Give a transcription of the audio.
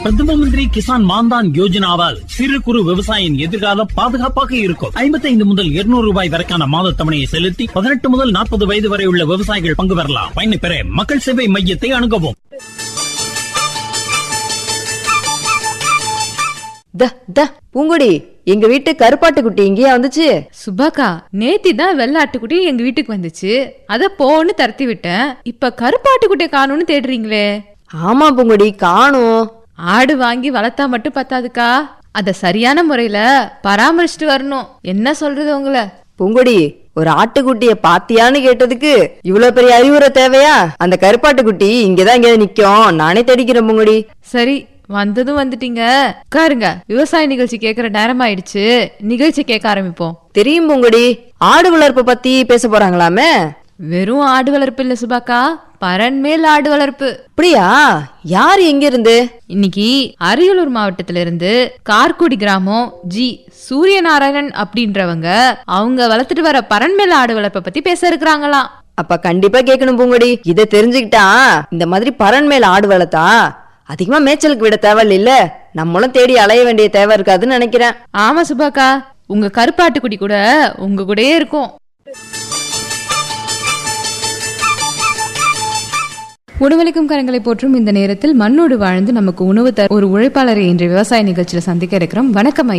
பிரதம மந்திரி கிசான் மான்தான் யோஜனாவால் சிறு குறு விவசாயியின் எதிர்காலம் பாதுகாப்பாக இருக்கும் ஐம்பத்தைந்து முதல் இருநூறு ரூபாய் வரைக்கான மாத தவணையை செலுத்தி பதினெட்டு முதல் நாற்பது வயது வரை உள்ள விவசாயிகள் பங்கு பெறலாம் பயனை பெற மக்கள் சேவை மையத்தை அணுகவும் த த பூங்குடி எங்க வீட்டு கருப்பாட்டு குட்டி இங்கேயா வந்துச்சு சுபாக்கா நேத்தி தான் வெள்ளாட்டுக்குட்டி எங்க வீட்டுக்கு வந்துச்சு அத போன்னு தரத்தி விட்டேன் இப்ப கருப்பாட்டுக்குட்டியை காணும்னு தேடுறீங்களே ஆமா பூங்குடி காணும் ஆடு வாங்கி வளர்த்தா மட்டும் பத்தாதுக்கா அத சரியான முறையில பராமரிச்சுட்டு வரணும் என்ன சொல்றது உங்களை பூங்குடி ஒரு ஆட்டுக்குட்டிய பாத்தியான்னு கேட்டதுக்கு இவ்வளவு பெரிய அறிவுரை தேவையா அந்த கருப்பாட்டு குட்டி இங்கதான் எங்கேயாவது நிக்கும் நானே தேடிக்கிறேன் பூங்குடி சரி வந்ததும் வந்துட்டீங்க உட்காருங்க விவசாய நிகழ்ச்சி கேக்குற நேரம் ஆயிடுச்சு நிகழ்ச்சி கேட்க ஆரம்பிப்போம் தெரியும் பூங்குடி ஆடு வளர்ப்பு பத்தி பேச போறாங்களாமே வெறும் ஆடு வளர்ப்பு இல்ல சுபாக்கா பரன்மேல் ஆடு வளர்ப்பு அப்படியா யார் எங்க இருந்து இன்னைக்கு அரியலூர் மாவட்டத்துல இருந்து கார்குடி கிராமம் ஜி சூரியநாராயணன் அப்படின்றவங்க அவங்க வளர்த்துட்டு வர பரன்மேல் ஆடு வளர்ப்பை பத்தி பேச இருக்கிறாங்களாம் அப்ப கண்டிப்பா கேட்கணும் பூங்குடி இதை தெரிஞ்சுக்கிட்டா இந்த மாதிரி பரன் மேல ஆடு வளர்த்தா அதிகமா மேய்ச்சலுக்கு விட தேவையில்ல இல்ல நம்மளும் தேடி அலைய வேண்டிய தேவை இருக்காதுன்னு நினைக்கிறேன் ஆமா சுபாக்கா உங்க கருப்பாட்டுக்குடி கூட உங்க கூடயே இருக்கும் உணவளிக்கும் கரங்களை போற்றும் இந்த நேரத்தில் மண்ணோடு வாழ்ந்து நமக்கு உணவு தர ஒரு உழைப்பாளரை இன்று விவசாய நிகழ்ச்சியில சந்திக்க இருக்கிறோம் வணக்கம் ஐயா